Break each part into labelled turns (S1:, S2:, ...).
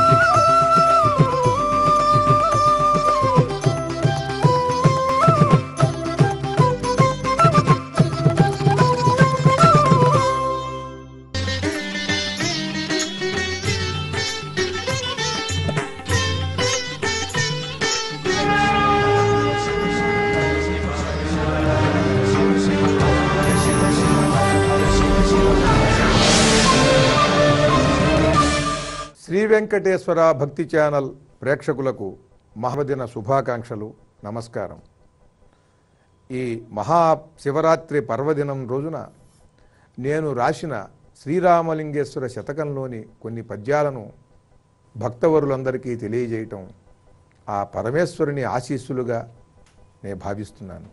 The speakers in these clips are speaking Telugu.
S1: శ్రీ వెంకటేశ్వర భక్తి ఛానల్ ప్రేక్షకులకు మహాదిన శుభాకాంక్షలు నమస్కారం ఈ మహా శివరాత్రి పర్వదినం రోజున నేను రాసిన శ్రీరామలింగేశ్వర శతకంలోని కొన్ని పద్యాలను భక్తవరులందరికీ తెలియజేయటం ఆ పరమేశ్వరుని ఆశీస్సులుగా నేను భావిస్తున్నాను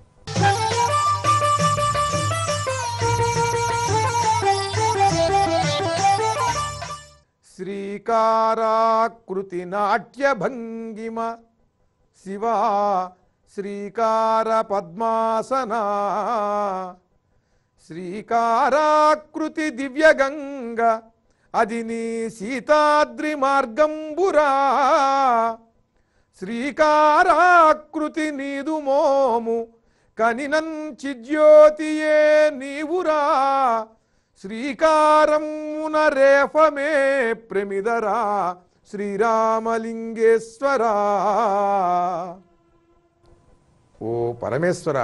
S1: శ్రీకారాకృతి నాట్య భంగిమ శివా శ్రీకార పద్మాసనా శ్రీకారాకృతి దివ్యగంగ అది నీ సీతాద్రి మార్గంబురా శ్రీకారాకృతి నీదు మోము కనినంచిజ్యోతియే నీవురా శ్రీకారమున రేఫమే ప్రమిదరా శ్రీరామలింగేశ్వరా ఓ పరమేశ్వర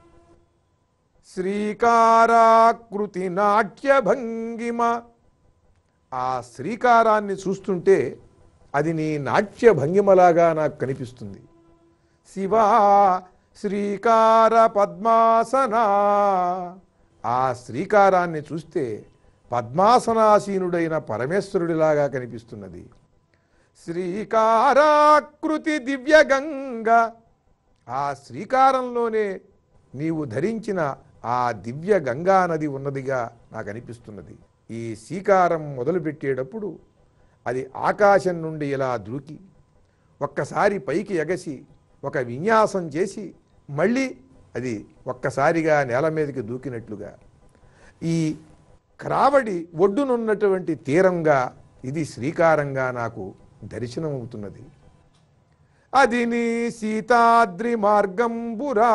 S1: శ్రీకారాకృతి నాట్య భంగిమ ఆ శ్రీకారాన్ని చూస్తుంటే అది నీ నాట్య భంగిమలాగా నాకు కనిపిస్తుంది శివా శ్రీకార పద్మాసనా ఆ శ్రీకారాన్ని చూస్తే పద్మాసనాసీనుడైన పరమేశ్వరుడిలాగా కనిపిస్తున్నది శ్రీకారాకృతి దివ్యగంగ ఆ శ్రీకారంలోనే నీవు ధరించిన ఆ దివ్య గంగా నది ఉన్నదిగా నాకు అనిపిస్తున్నది ఈ శ్రీకారం మొదలుపెట్టేటప్పుడు అది ఆకాశం నుండి ఇలా దూకి ఒక్కసారి పైకి ఎగసి ఒక విన్యాసం చేసి మళ్ళీ అది ఒక్కసారిగా నేల మీదకి దూకినట్లుగా ఈ క్రావడి ఒడ్డునున్నటువంటి తీరంగా ఇది శ్రీకారంగా నాకు దర్శనమవుతున్నది అది నీ సీతాద్రి మార్గంబురా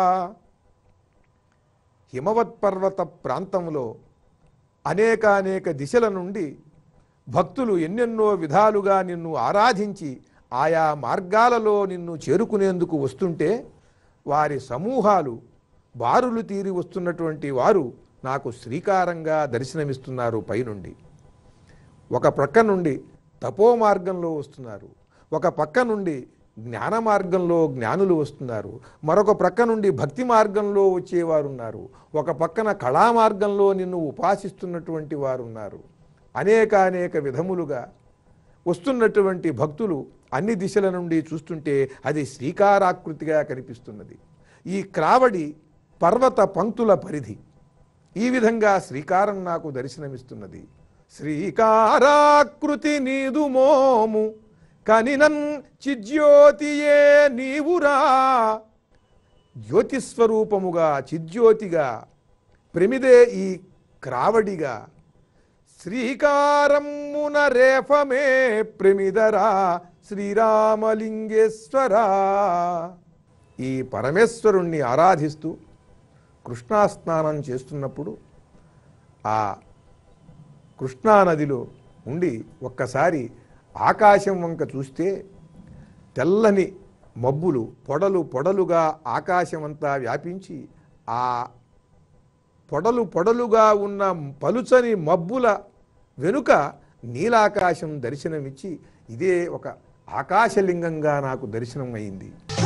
S1: హిమవత్పర్వత ప్రాంతంలో అనేక అనేక దిశల నుండి భక్తులు ఎన్నెన్నో విధాలుగా నిన్ను ఆరాధించి ఆయా మార్గాలలో నిన్ను చేరుకునేందుకు వస్తుంటే వారి సమూహాలు బారులు తీరి వస్తున్నటువంటి వారు నాకు శ్రీకారంగా దర్శనమిస్తున్నారు పైనుండి ఒక ప్రక్క నుండి తపో మార్గంలో వస్తున్నారు ఒక పక్క నుండి జ్ఞాన మార్గంలో జ్ఞానులు వస్తున్నారు మరొక ప్రక్క నుండి భక్తి మార్గంలో వచ్చేవారు ఉన్నారు ఒక పక్కన కళా మార్గంలో నిన్ను ఉపాసిస్తున్నటువంటి వారు ఉన్నారు అనేక అనేక విధములుగా వస్తున్నటువంటి భక్తులు అన్ని దిశల నుండి చూస్తుంటే అది శ్రీకారాకృతిగా కనిపిస్తున్నది ఈ క్రావడి పర్వత పంక్తుల పరిధి ఈ విధంగా శ్రీకారం నాకు దర్శనమిస్తున్నది శ్రీకారాకృతి నీదు మోము కనినన్ చిజ్యోతియే నీవురా జ్యోతిస్వరూపముగా చిజ్యోతిగా ప్రమిదే ఈ క్రావడిగా శ్రీకారమున రేఫమే ప్రమిదరా శ్రీరామలింగేశ్వరా ఈ పరమేశ్వరుణ్ణి ఆరాధిస్తూ కృష్ణాస్నానం చేస్తున్నప్పుడు ఆ కృష్ణానదిలో ఉండి ఒక్కసారి ఆకాశం వంక చూస్తే తెల్లని మబ్బులు పొడలు పొడలుగా ఆకాశమంతా వ్యాపించి ఆ పొడలు పొడలుగా ఉన్న పలుచని మబ్బుల వెనుక నీలాకాశం దర్శనమిచ్చి ఇదే ఒక ఆకాశలింగంగా నాకు దర్శనం అయింది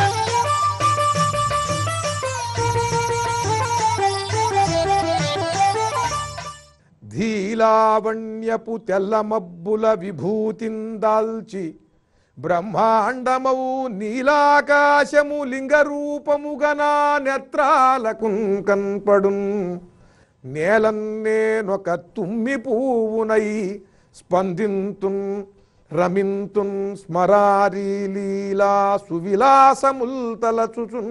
S1: ధీలావణ్యపు తెల్ల మబ్బుల విభూతిందాల్చి బ్రహ్మాండమౌ నీలాకాశము లింగ రూపముగనా నెత్రాలకు కన్పడున్ నేలన్నేనొక తుమ్మి పువ్వునై స్పందింతున్ రమింతున్ స్మరారి లీలా సువిలాసముల్ తలచుచున్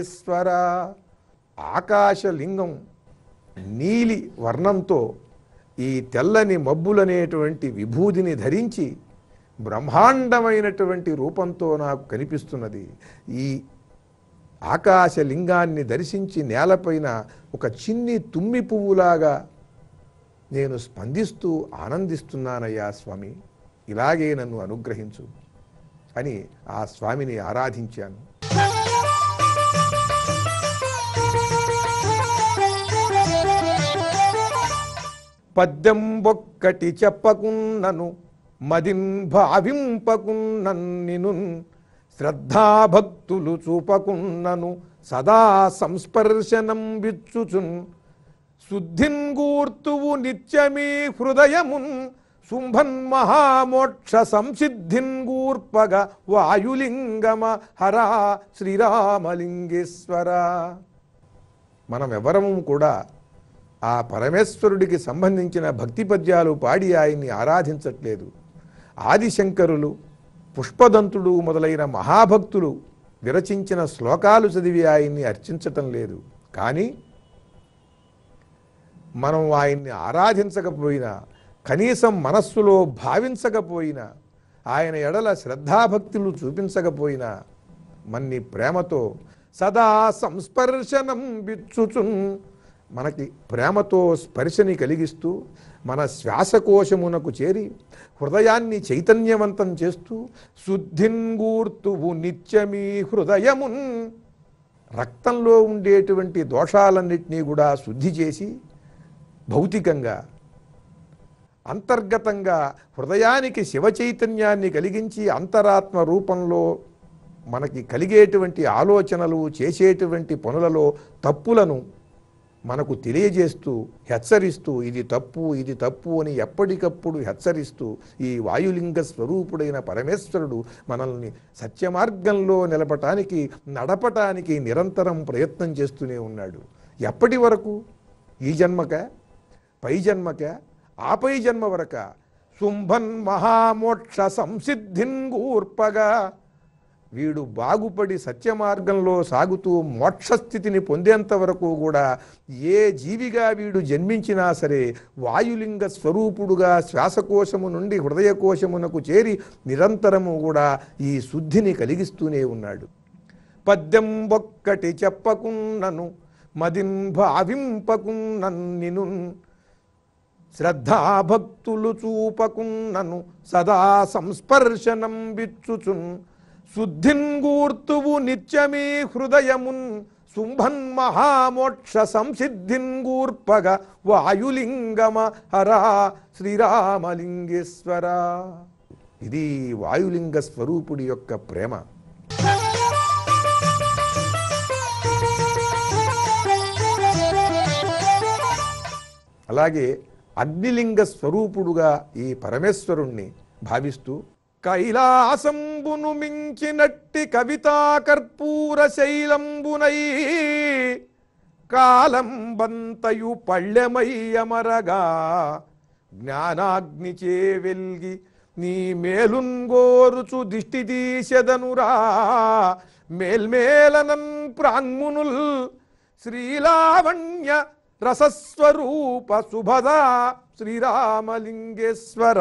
S1: శ్రీరామలింగేశ్వర ఆకాశలింగం నీలి వర్ణంతో ఈ తెల్లని మబ్బులనేటువంటి విభూదిని ధరించి బ్రహ్మాండమైనటువంటి రూపంతో నాకు కనిపిస్తున్నది ఈ ఆకాశలింగాన్ని దర్శించి నేలపైన ఒక చిన్ని తుమ్మి పువ్వులాగా నేను స్పందిస్తూ ఆనందిస్తున్నానయ్యా స్వామి ఇలాగే నన్ను అనుగ్రహించు అని ఆ స్వామిని ఆరాధించాను పద్యం ఒక్కటి చెప్పకున్నను మదిన్ భావింపకున్నన్నిను శ్రద్ధాభక్తులు చూపకున్నను సదా సంస్పర్శనం విచ్చుచున్ శుద్ధిన్ గూర్తువు నిత్యమీ హృదయమున్ శుంభన్ మహామోక్ష సంసిద్ధిన్ గూర్పగ వాయులింగమ హరా శ్రీరామలింగేశ్వర మనం ఎవరము కూడా ఆ పరమేశ్వరుడికి సంబంధించిన భక్తి పద్యాలు పాడి ఆయన్ని ఆరాధించట్లేదు ఆదిశంకరులు పుష్పదంతుడు మొదలైన మహాభక్తులు విరచించిన శ్లోకాలు చదివి ఆయన్ని అర్చించటం లేదు కానీ మనం ఆయన్ని ఆరాధించకపోయినా కనీసం మనస్సులో భావించకపోయినా ఆయన ఎడల శ్రద్ధాభక్తులు చూపించకపోయినా మన్ని ప్రేమతో సదా సంస్పర్శనం విచ్చుచున్ మనకి ప్రేమతో స్పర్శని కలిగిస్తూ మన శ్వాసకోశమునకు చేరి హృదయాన్ని చైతన్యవంతం చేస్తూ శుద్ధిన్ గూర్తువు నిత్యమీ హృదయమున్ రక్తంలో ఉండేటువంటి దోషాలన్నింటినీ కూడా శుద్ధి చేసి భౌతికంగా అంతర్గతంగా హృదయానికి శివ చైతన్యాన్ని కలిగించి అంతరాత్మ రూపంలో మనకి కలిగేటువంటి ఆలోచనలు చేసేటువంటి పనులలో తప్పులను మనకు తెలియజేస్తూ హెచ్చరిస్తూ ఇది తప్పు ఇది తప్పు అని ఎప్పటికప్పుడు హెచ్చరిస్తూ ఈ వాయులింగ స్వరూపుడైన పరమేశ్వరుడు మనల్ని సత్యమార్గంలో నిలపటానికి నడపటానికి నిరంతరం ప్రయత్నం చేస్తూనే ఉన్నాడు ఎప్పటి వరకు ఈ జన్మక పై జన్మక ఆపై జన్మ వరక శుంభన్ మహామోక్ష సంసిద్ధిన్ గూర్పగా వీడు బాగుపడి సత్యమార్గంలో సాగుతూ మోక్షస్థితిని పొందేంత వరకు కూడా ఏ జీవిగా వీడు జన్మించినా సరే వాయులింగ స్వరూపుడుగా శ్వాసకోశము నుండి హృదయకోశమునకు చేరి నిరంతరము కూడా ఈ శుద్ధిని కలిగిస్తూనే ఉన్నాడు పద్యం ఒక్కటి చెప్పకున్నను మదిన్ భావింపకున్నన్నిను శ్రద్ధాభక్తులు చూపకున్నను సదా సంస్పర్శనం విచ్చుచున్ శుద్ధిన్ గూర్తువు నిత్యమీ హృదయమున్ శుంభన్ మహామోక్ష సంసిద్ధిన్ గూర్పగ వాయులింగమ హరా శ్రీరామలింగేశ్వర ఇది వాయులింగ స్వరూపుడి యొక్క ప్రేమ అలాగే అగ్నిలింగ స్వరూపుడుగా ఈ పరమేశ్వరుణ్ణి భావిస్తూ కైలాసంబును మించినట్టి కవితా కర్పూర శైలంబునై కాలంబంతయు పళ్ళెమయ్యమరగా జ్ఞానాగ్నిచే వెల్గి నీ మేలున్గోరుచు దిష్టి తీసెదనురా మేల్మేలనన్ ప్రాంగునుల్ శ్రీలావణ్య రసస్వరూప శుభదా శ్రీరామలింగేశ్వర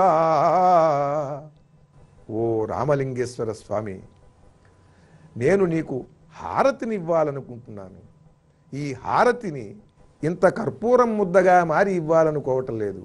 S1: ఓ రామలింగేశ్వర స్వామి నేను నీకు హారతిని ఇవ్వాలనుకుంటున్నాను ఈ హారతిని ఇంత కర్పూరం ముద్దగా మారి ఇవ్వాలనుకోవటం లేదు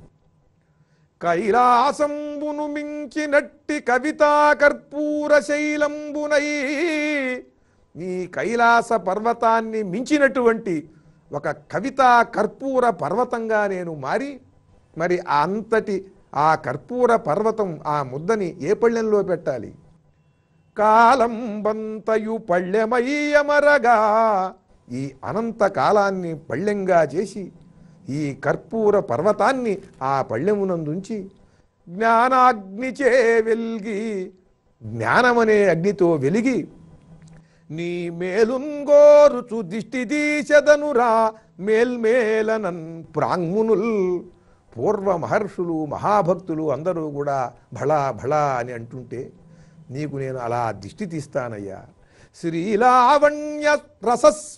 S1: కైలాసంబును మించినట్టి కవితా కర్పూర శైలంబునై నీ కైలాస పర్వతాన్ని మించినటువంటి ఒక కవితా కర్పూర పర్వతంగా నేను మారి మరి ఆ అంతటి ఆ కర్పూర పర్వతం ఆ ముద్దని ఏ పళ్ళెంలో పెట్టాలి కాలం బంతయు పళ్ళెమయ్యమరగా ఈ అనంత కాలాన్ని పళ్ళెంగా చేసి ఈ కర్పూర పర్వతాన్ని ఆ పళ్ళెమునందుంచి జ్ఞానాగ్నిచే వెలిగి జ్ఞానమనే అగ్నితో వెలిగి నీ మేలుంగోరుచు దిష్టి తీసెదనురా మేల్మేలనన్ ప్రాంగునుల్ పూర్వ మహర్షులు మహాభక్తులు అందరూ కూడా భళా భళా అని అంటుంటే నీకు నేను అలా దిష్టి తీస్తానయ్యా శ్రీలావణ్య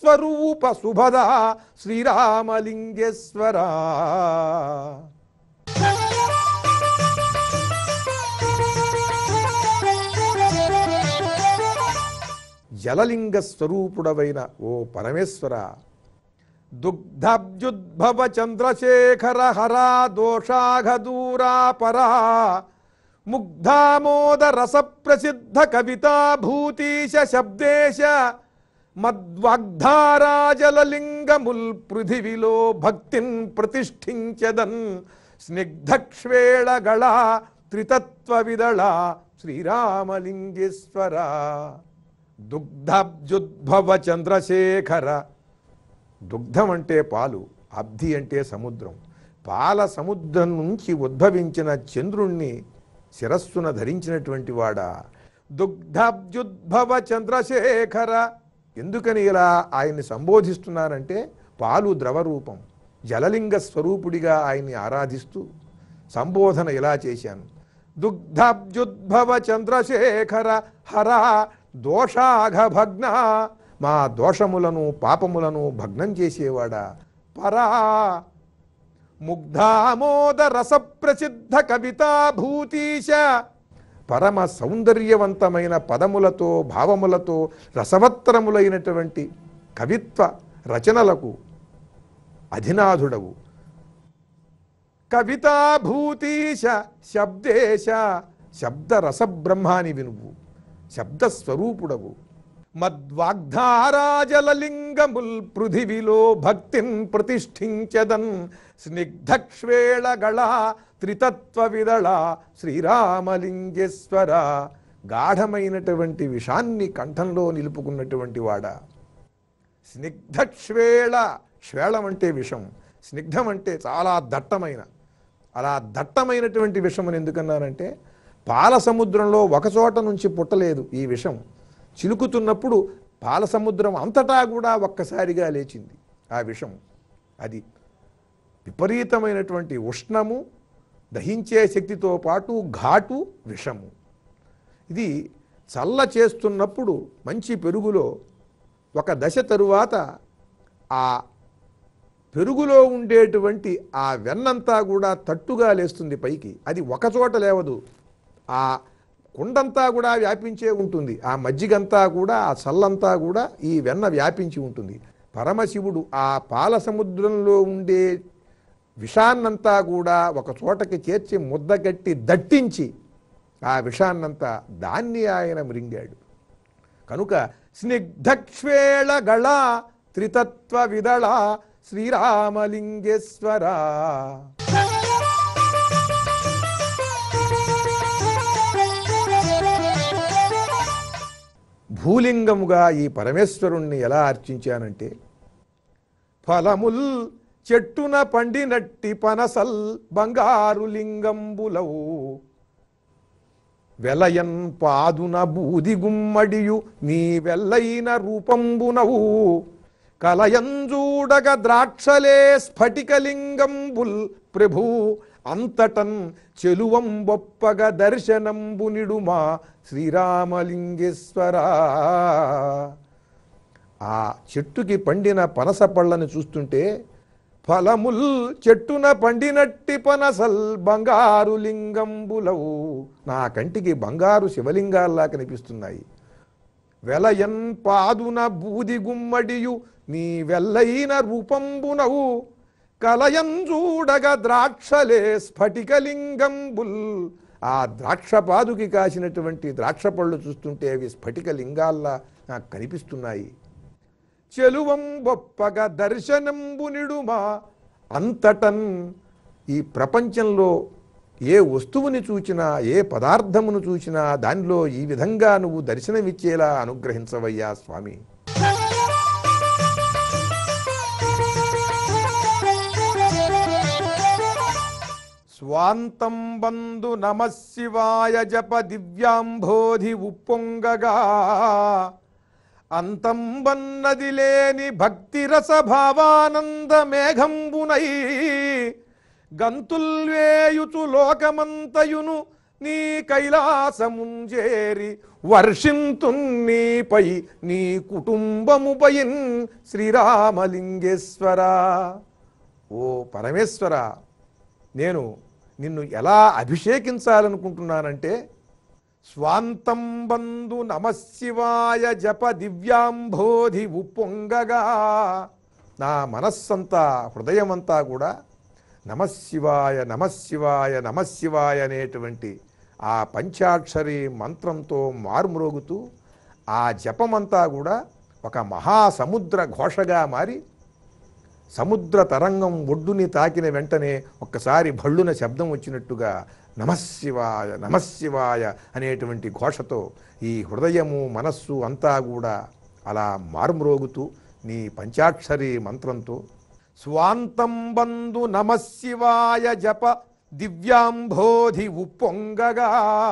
S1: రసస్వరూప శుభద శ్రీరామలింగేశ్వర జలలింగ స్వరూపుడవైన ఓ పరమేశ్వర దుగ్ధబ్జుద్భవ చంద్రశేఖర హరా దోషాఘదూరా పరా ముగ్ధామోద రస ప్రసిద్ధ కవితా భూతీశ శబ్దేశ మద్వాగ్ధారాజలలింగముల్ పృథివిలో భక్తిన్ ప్రతిష్ఠించదన్ స్నిగ్ధక్ష్వేళగళ త్రితత్వ విదళ శ్రీరామలింగేశ్వర దుగ్ధబ్జుద్భవ చంద్రశేఖర దుగ్ధం అంటే పాలు అబ్ధి అంటే సముద్రం పాల సముద్రం నుంచి ఉద్భవించిన చంద్రుణ్ణి శిరస్సున ధరించినటువంటి వాడా దుగ్ధబ్జుద్భవ చంద్రశేఖర ఎందుకని ఇలా ఆయన్ని సంబోధిస్తున్నానంటే పాలు ద్రవరూపం జలలింగ స్వరూపుడిగా ఆయన్ని ఆరాధిస్తూ సంబోధన ఇలా చేశాను దుగ్ధబ్జుద్భవ చంద్రశేఖర హర దోషాఘ భగ్న మా దోషములను పాపములను భగ్నం చేసేవాడా పరా ముగ్ధామోద రస ప్రసిద్ధ కవితా భూతీశ పరమ సౌందర్యవంతమైన పదములతో భావములతో రసవత్తరములైనటువంటి కవిత్వ రచనలకు అధినాథుడవు కవితాభూతీశ శబ్దేశ శబ్ద రసబ్రహ్మాని వినువు శబ్దస్వరూపుడవు మద్వాగ్ధారాజలలింగముల్ పృథివిలో భక్తిన్ ప్రతిష్ఠించదన్ స్నిగ్ధక్ష్వేళగళ త్రితత్వ విదళ శ్రీరామలింగేశ్వర గాఢమైనటువంటి విషాన్ని కంఠంలో నిలుపుకున్నటువంటి వాడా స్నిగ్ధక్ష్వేళ శ్వేళం అంటే విషం స్నిగ్ధం అంటే చాలా దట్టమైన అలా దట్టమైనటువంటి విషం అని ఎందుకన్నానంటే పాల సముద్రంలో ఒక చోట నుంచి పుట్టలేదు ఈ విషం చిలుకుతున్నప్పుడు పాల సముద్రం అంతటా కూడా ఒక్కసారిగా లేచింది ఆ విషం అది విపరీతమైనటువంటి ఉష్ణము దహించే శక్తితో పాటు ఘాటు విషము ఇది చల్ల చేస్తున్నప్పుడు మంచి పెరుగులో ఒక దశ తరువాత ఆ పెరుగులో ఉండేటువంటి ఆ వెన్నంతా కూడా తట్టుగా లేస్తుంది పైకి అది ఒకచోట లేవదు ఆ కుండంతా కూడా వ్యాపించే ఉంటుంది ఆ మజ్జిగంతా కూడా ఆ చల్లంతా కూడా ఈ వెన్న వ్యాపించి ఉంటుంది పరమశివుడు ఆ పాల సముద్రంలో ఉండే విషాన్నంతా కూడా ఒక చోటకి చేర్చి ముద్దగట్టి దట్టించి ఆ విషాన్నంతా దాన్ని ఆయన మృంగాడు కనుక స్నిగ్ధక్ష్వేళ గళ త్రితత్వ విదళ శ్రీరామలింగేశ్వర భూలింగముగా ఈ పరమేశ్వరుణ్ణి ఎలా అర్చించానంటే ఫలముల్ చెట్టున పండినట్టి పనసల్ బంగారు లింగంబులవు వెలయన్ పాదున బూది గుమ్మడియు నీ వెల్లైన రూపంబునవు కలయంజూడగ ద్రాక్షలే స్ఫటికలింగంబుల్ ప్రభు అంతటన్ చెలువం బొప్పగ దర్శనంబు నిడుమా శ్రీరామలింగేశ్వర ఆ చెట్టుకి పండిన పనస పళ్ళని చూస్తుంటే ఫలముల్ చెట్టున పండినట్టి పనసల్ బంగారు లింగంబులవు నా కంటికి బంగారు శివలింగాల్లా కనిపిస్తున్నాయి వెలయన్ పాదున బూది గుమ్మడియు నీ వెల్లైన రూపంబునవు కలయంజూడగ ద్రాక్షలే స్ఫటికలింగంబుల్ ఆ ద్రాక్ష పాదుకి కాసినటువంటి ద్రాక్ష పళ్ళు చూస్తుంటే అవి స్ఫటిక లింగాల్లా నాకు కనిపిస్తున్నాయి చెలువం గొప్పగ దర్శనంబు నిడుమా అంతటన్ ఈ ప్రపంచంలో ఏ వస్తువుని చూచినా ఏ పదార్థమును చూచినా దానిలో ఈ విధంగా నువ్వు దర్శనమిచ్చేలా అనుగ్రహించవయ్యా స్వామి స్వాంతం బంధు నమశివాయ జప దివ్యాంబోధి ఉప్పొంగగా అంతం వన్నది లేని భక్తి రస భావానంద మేఘంబునై గంతుల్వేయుచు లోకమంతయును నీ కైలాసముంజేరి వర్షింతున్నీపై నీ కుటుంబముపైన్ శ్రీరామలింగేశ్వర ఓ పరమేశ్వర నేను నిన్ను ఎలా అభిషేకించాలనుకుంటున్నానంటే స్వాంతం బంధు నమశివాయ జప దివ్యాంబోధి ఉప్పొంగగా నా మనస్సంతా హృదయమంతా కూడా నమశివాయ నమశివాయ నమశివాయ అనేటువంటి ఆ పంచాక్షరి మంత్రంతో మారుమ్రోగుతూ ఆ జపమంతా కూడా ఒక మహాసముద్ర ఘోషగా మారి సముద్ర తరంగం ఒడ్డుని తాకిన వెంటనే ఒక్కసారి భళ్ళున శబ్దం వచ్చినట్టుగా నమశివాయ నమశివాయ అనేటువంటి ఘోషతో ఈ హృదయము మనస్సు అంతా కూడా అలా మారుమ్రోగుతూ నీ పంచాక్షరి మంత్రంతో స్వాంతం బంధు నమశివాయ జప దివ్యాంబోధి ఉప్పొంగగా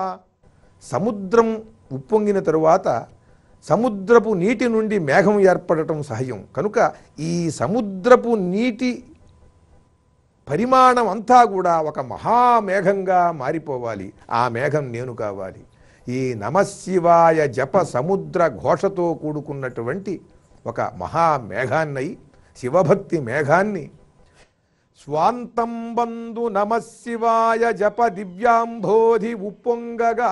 S1: సముద్రం ఉప్పొంగిన తరువాత సముద్రపు నీటి నుండి మేఘం ఏర్పడటం సహజం కనుక ఈ సముద్రపు నీటి పరిమాణం అంతా కూడా ఒక మహామేఘంగా మారిపోవాలి ఆ మేఘం నేను కావాలి ఈ నమశివాయ జప సముద్ర ఘోషతో కూడుకున్నటువంటి ఒక మహామేఘాన్నై శివభక్తి మేఘాన్ని స్వాంతం బంధు నమశివాయ జప దివ్యాంబోధి ఉప్పొంగగా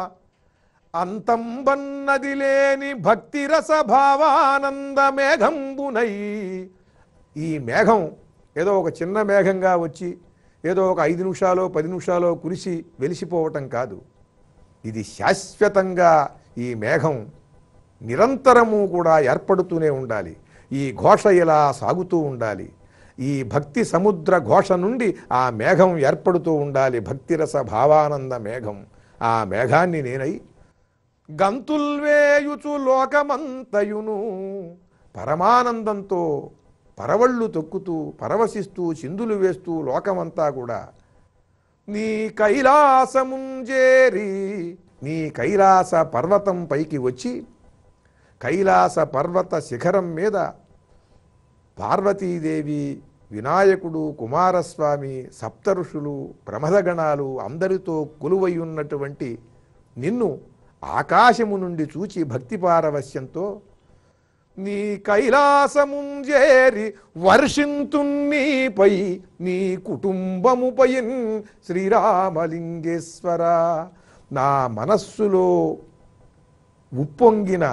S1: అంతం బన్నది లేని భక్తి రస భావానంద మేఘంబునై ఈ మేఘం ఏదో ఒక చిన్న మేఘంగా వచ్చి ఏదో ఒక ఐదు నిమిషాలో పది నిమిషాలో కురిసి వెలిసిపోవటం కాదు ఇది శాశ్వతంగా ఈ మేఘం నిరంతరము కూడా ఏర్పడుతూనే ఉండాలి ఈ ఘోష ఇలా సాగుతూ ఉండాలి ఈ భక్తి సముద్ర ఘోష నుండి ఆ మేఘం ఏర్పడుతూ ఉండాలి భక్తిరస భావానంద మేఘం ఆ మేఘాన్ని నేనై గంతుల్వేయుచు లోకమంతయును పరమానందంతో పరవళ్ళు తొక్కుతూ పరవశిస్తూ చిందులు వేస్తూ లోకమంతా కూడా నీ కైలాసముంజేరి నీ కైలాస పర్వతం పైకి వచ్చి కైలాస పర్వత శిఖరం మీద పార్వతీదేవి వినాయకుడు కుమారస్వామి సప్తఋషులు ప్రమదగణాలు అందరితో కొలువై ఉన్నటువంటి నిన్ను ఆకాశము నుండి చూచి భక్తి పారవశ్యంతో నీ కైలాసముంజేరి వర్షింతున్నీపై నీ కుటుంబముపై శ్రీరామలింగేశ్వర నా మనస్సులో ఉప్పొంగిన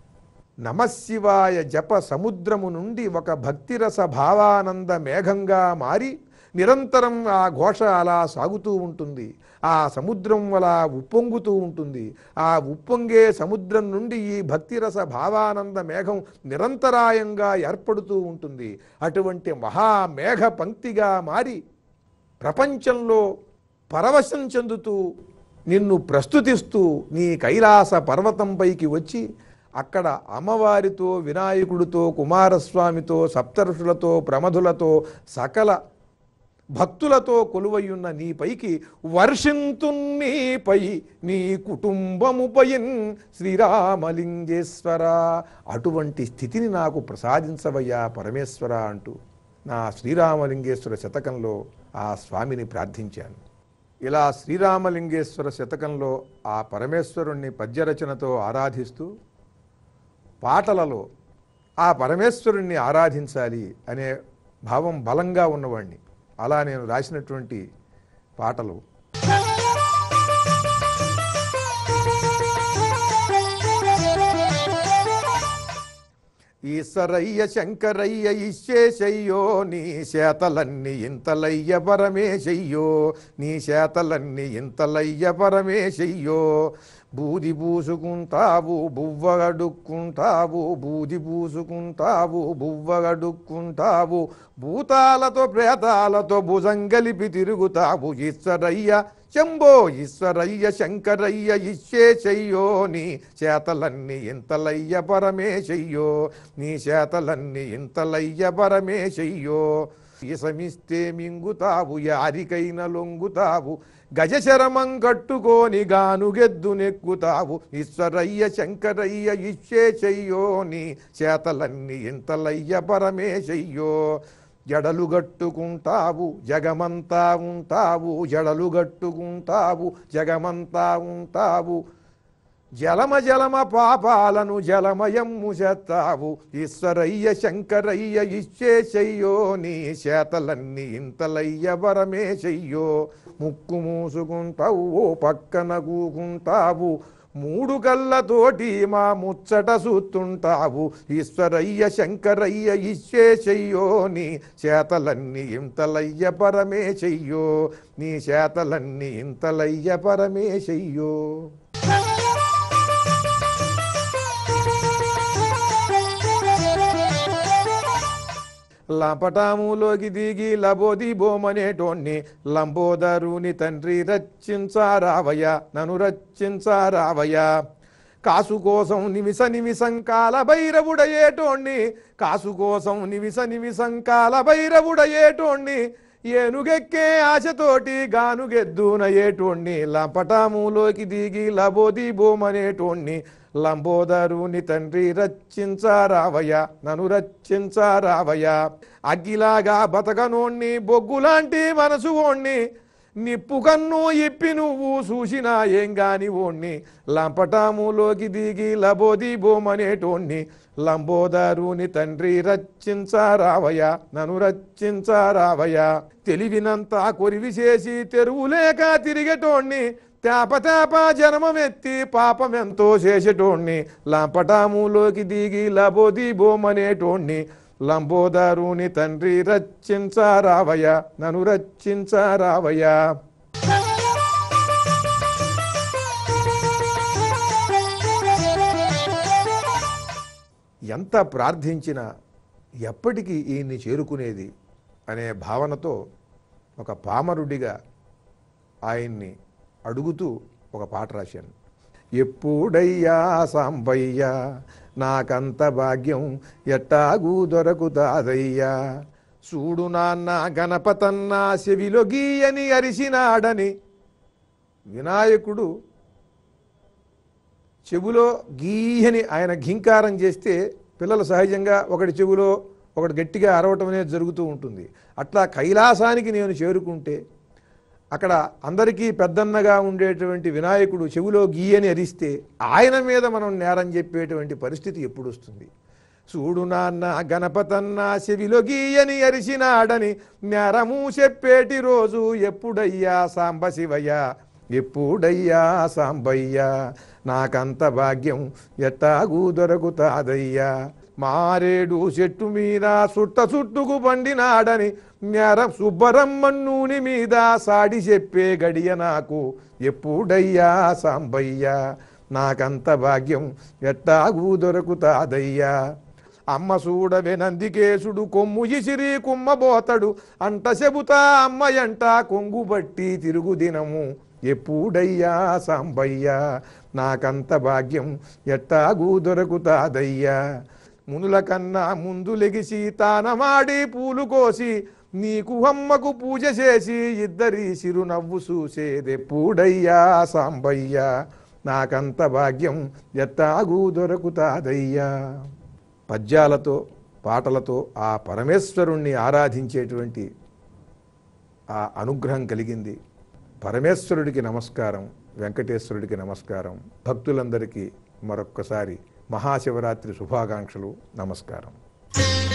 S1: నమశివాయ జప సముద్రము నుండి ఒక భక్తిరస భావానంద మేఘంగా మారి నిరంతరం ఆ ఘోష అలా సాగుతూ ఉంటుంది ఆ సముద్రం అలా ఉప్పొంగుతూ ఉంటుంది ఆ ఉప్పొంగే సముద్రం నుండి ఈ భక్తిరస భావానంద మేఘం నిరంతరాయంగా ఏర్పడుతూ ఉంటుంది అటువంటి మహామేఘ పంక్తిగా మారి ప్రపంచంలో పరవశం చెందుతూ నిన్ను ప్రస్తుతిస్తూ నీ కైలాస పర్వతంపైకి వచ్చి అక్కడ అమ్మవారితో వినాయకుడితో కుమారస్వామితో సప్తఋషులతో ప్రమధులతో సకల భక్తులతో కొలువయ్యున్న నీపైకి వర్షింతున్నీపై నీ కుటుంబముపై శ్రీరామలింగేశ్వర అటువంటి స్థితిని నాకు ప్రసాదించవయ్యా పరమేశ్వర అంటూ నా శ్రీరామలింగేశ్వర శతకంలో ఆ స్వామిని ప్రార్థించాను ఇలా శ్రీరామలింగేశ్వర శతకంలో ఆ పరమేశ్వరుణ్ణి పద్యరచనతో ఆరాధిస్తూ పాటలలో ఆ పరమేశ్వరుణ్ణి ఆరాధించాలి అనే భావం బలంగా ఉన్నవాణ్ణి అలా నేను రాసినటువంటి పాటలు ఈశ్వరయ్య శంకరయ్య ఇశ్వేశయ్యో నీ చేతలన్నీ ఇంతలయ్య పరమేశయ్యో నీ చేతలన్నీ ఇంతలయ్య పరమేశయ్యో బూది పూసుకుంటావు బువ్వగడుక్కుంటావు బూది పూసుకుంటావు బువ్వగడుక్కుంటావు భూతాలతో ప్రేతాలతో భుజం కలిపి తిరుగుతావు ఈశ్వరయ్య శంభో ఈశ్వరయ్య శంకరయ్య ఇశ్వేశయ్యో నీ చేతలన్నీ ఇంతలయ్య పరమేశయ్యో నీ చేతలన్నీ ఇంతలయ్య పరమేశయ్యో ఇసమిస్తే మింగుతావు యారికైన లొంగుతావు గజశరమం కట్టుకొని గానుగెద్దు నెక్కుతావు ఈశ్వరయ్య శంకరయ్య ఇశ్వేశయ్యో నీ చేతలన్నీ ఇంతలయ్య పరమేశయ్యో జడలు గట్టుకుంటావు జగమంతా ఉంటావు జడలు గట్టుకుంటావు జగమంతా ఉంటావు జలమ జలమ పాపాలను జలమయమ్ము చేస్తావు ఈశ్వరయ్య శంకరయ్య ఇచ్చేసయ్యో నీ చేతలన్నీ ఇంతలయ్య వరమేసయ్యో ముక్కు మూసుకుంటావు ఓ పక్కన కూకుంటావు మూడు కళ్ళతోటి మా ముచ్చట చూస్తుంటావు ఈశ్వరయ్య శంకరయ్య ఇచ్చేసయ్యో నీ చేతలన్నీ ఇంతలయ్య పరమేశయ్యో నీ చేతలన్నీ ఇంతలయ్య పరమేశయ్యో లంపటాములోకి దిగి లబోది బోమనేటోణ్ణి లంబోదరుని తండ్రి రచ్చించారావయ్య నన్ను రచ్చించారావయ్య కాసు కోసం నిమిష నిమిషం కాల భైరవుడయేటోణ్ణి కాసు కోసం నిమిష నిమిషం కాల భైరవుడయేటోణ్ణి ఏనుగెక్కే ఆశతోటి గానుగెద్దునయేటోణ్ణి లంపటాములోకి దిగి లబోది బోమనేటోణ్ణి లంబోదరుని తండ్రి రచ్చించారావయ్య నన్ను రచ్చించారావయ్య అగ్గిలాగా బతకనోణ్ణి బొగ్గులాంటి మనసు ఓణ్ణి నిప్పు కన్ను ఇప్పి నువ్వు చూసినా ఏం గాని ఓణ్ణి లంపటాములోకి దిగి లబోది బోమనేటోణ్ణి లంబోదరుని తండ్రి రచ్చించారావయ్య నన్ను రచ్చించారావయ్య తెలివినంత కొరివి చేసి తెరువులేక తిరిగేటోణ్ణి తేప తేప జన్మమెత్తి పాపమెంతో చేసేటోణ్ణి లంపటాములోకి దిగి లబోది బోమనేటోణ్ణి లంబోదరుని తండ్రి రచ్చించారావయ్య నన్ను రచ్చించారావయ్య ఎంత ప్రార్థించినా ఎప్పటికీ ఈయన్ని చేరుకునేది అనే భావనతో ఒక పామరుడిగా ఆయన్ని అడుగుతూ ఒక పాట రాశాను ఎప్పుడయ్యా సాంబయ్యా నాకంత భాగ్యం ఎట్టాగూ దొరకుతాదయ్యా చూడు నాన్న గణపతన్న చెవిలో గీయని అరిసినాడని వినాయకుడు చెవులో గీయని ఆయన ఘింకారం చేస్తే పిల్లలు సహజంగా ఒకటి చెవులో ఒకటి గట్టిగా అరవటం అనేది జరుగుతూ ఉంటుంది అట్లా కైలాసానికి నేను చేరుకుంటే అక్కడ అందరికీ పెద్దన్నగా ఉండేటువంటి వినాయకుడు చెవిలో గీయని అరిస్తే ఆయన మీద మనం నేరం చెప్పేటువంటి పరిస్థితి ఎప్పుడు వస్తుంది చూడు నాన్న గణపతన్న చెవిలో గీయని అరిసినాడని నేరము చెప్పేటి రోజు ఎప్పుడయ్యా సాంబశివయ్య ఎప్పుడయ్యా సాంబయ్య నాకంత భాగ్యం ఎట్టాగూ దొరకుతాదయ్యా మారేడు చెట్టు మీద సుట్ట చుట్టుకు పండినాడని నేర సుబ్బరమ్మన్నూని మీద సాడి చెప్పే గడియ నాకు ఎప్పుడయ్యా సాంబయ్య నాకంత భాగ్యం ఎట్టాగూ దొరకుతాదయ్యా అమ్మ చూడవే నందికేశుడు కొమ్ము ఇసిరి కుమ్మబోతడు అంట చెబుతా అమ్మయంట కొంగు బట్టి తిరుగు దినము ఎప్పుడయ్యా సాంబయ్య నాకంత భాగ్యం ఎట్టాగూ దొరకుతాదయ్యా మునుల కన్నా ముందు లెగిసి తానమాడి పూలు కోసి నీకు అమ్మకు పూజ చేసి ఇద్దరి చిరునవ్వు చూసేదెప్పుడయ్యా సాంబయ్య నాకంత భాగ్యం ఎట్టాగూ దొరకుతాదయ్యా పద్యాలతో పాటలతో ఆ పరమేశ్వరుణ్ణి ఆరాధించేటువంటి ఆ అనుగ్రహం కలిగింది పరమేశ్వరుడికి నమస్కారం వెంకటేశ్వరుడికి నమస్కారం భక్తులందరికీ మరొక్కసారి మహాశివరాత్రి శుభాకాంక్షలు నమస్కారం